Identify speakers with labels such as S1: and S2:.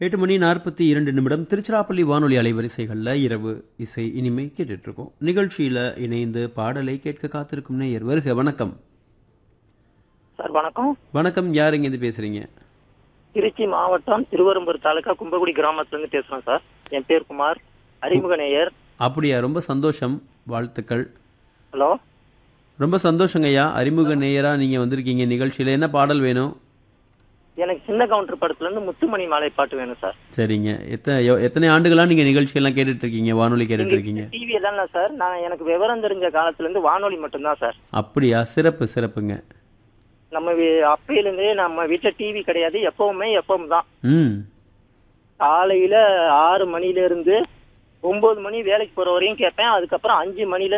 S1: எட்டு மணி நாற்பத்தி இரண்டு நிமிடம் திருச்சிராப்பள்ளி வானொலி அலைவரிசைகளில் இரவு இசை இனிமை கேட்டுட்டு இருக்கோம் நிகழ்ச்சியில் இணைந்து பாடலை கேட்க காத்திருக்கும் நேயர் வருக வணக்கம்
S2: சார் வணக்கம்
S1: வணக்கம் யார் இங்கேருந்து பேசுறீங்க
S2: திருச்சி மாவட்டம் திருவரம்பூர் தாலுகா கும்பகுடி கிராமத்துல இருந்து பேசுறேன் சார் என் பேர் குமார் அறிமுக நேயர்
S1: அப்படியா ரொம்ப சந்தோஷம் வாழ்த்துக்கள்
S2: ஹலோ
S1: ரொம்ப சந்தோஷங்க ஐயா அறிமுக நேயரா நீங்க வந்திருக்கீங்க நிகழ்ச்சியில என்ன பாடல் வேணும்
S2: எனக்கு சின்ன கவுண்டர் படத்துல இருந்து முத்துமணி மாலை பாட்டு வேணும் சார்
S1: சரிங்க எத்தனை எவ்- எத்தனை ஆண்டுகளா நீங்க நிகழ்ச்சியெல்லாம் கேட்டுட்டு இருக்கீங்க வானொலி கேட்டுட்டு இருக்கீங்க
S2: டிவி எல்லாம் இல்ல சார் நான் எனக்கு விவரம் தெரிஞ்ச காலத்துல இருந்து வானொலி மட்டும்தான் சார்
S1: அப்படியா சிறப்பு சிறப்புங்க
S2: நம்ம வீ- அப்பையில இருந்தே நம்ம வீட்டுல டிவி கிடையாது எப்பவுமே எப்பவும் தான்
S1: ம்
S2: காலையில ஆறு மணில இருந்து ஒன்பது மணி வேலைக்கு போற வரையும் கேட்பேன் அதுக்கப்புறம் அஞ்சு மணில